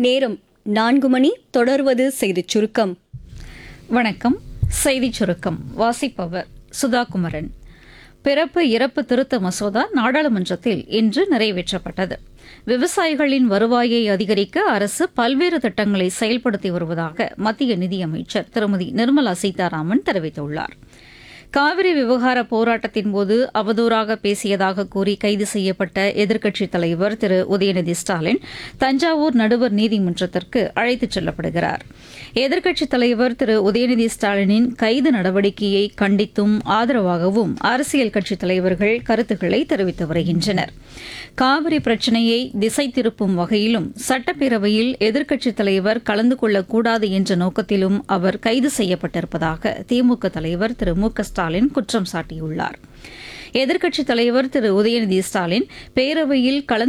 நேரம் நான்கு மணி தொடர்வது செய்திச் சுருக்கம் வணக்கம் செய்திச் சுருக்கம் வாசிப்பவர் சுதா குமரன் பிறப்பு இறப்பு திருத்த மசோதா நாடாளுமன்றத்தில் இன்று நிறைவேற்றப்பட்டது விவசாயிகளின் வருவாயை அதிகரிக்க அரசு பல்வேறு திட்டங்களை செயல்படுத்தி வருவதாக மத்திய நிதியமைச்சர் திருமதி நிர்மலா சீதாராமன் தெரிவித்துள்ளார் காவிரி விவகார போராட்டத்தின் போது அவதூறாக பேசியதாக கூறி கைது செய்யப்பட்ட எதிர்க்கட்சித் தலைவர் திரு உதயநிதி ஸ்டாலின் தஞ்சாவூர் நடுவர் நீதிமன்றத்திற்கு அழைத்துச் செல்லப்படுகிறார் எதிர்க்கட்சித் தலைவர் திரு உதயநிதி ஸ்டாலினின் கைது நடவடிக்கையை கண்டித்தும் ஆதரவாகவும் அரசியல் கட்சித் தலைவர்கள் கருத்துக்களை தெரிவித்து வருகின்றனர் காவிரி பிரச்சினையை திசை திருப்பும் வகையிலும் சட்டப்பேரவையில் எதிர்க்கட்சித் தலைவர் கலந்து கொள்ளக்கூடாது என்ற நோக்கத்திலும் அவர் கைது செய்யப்பட்டிருப்பதாக திமுக தலைவர் திரு மு க ஸ்டாலின் குற்றம் சாட்டியுள்ளார் எதிர்க்கட்சித் தலைவர் திரு உதயநிதி ஸ்டாலின் பேரவையில் கலந்து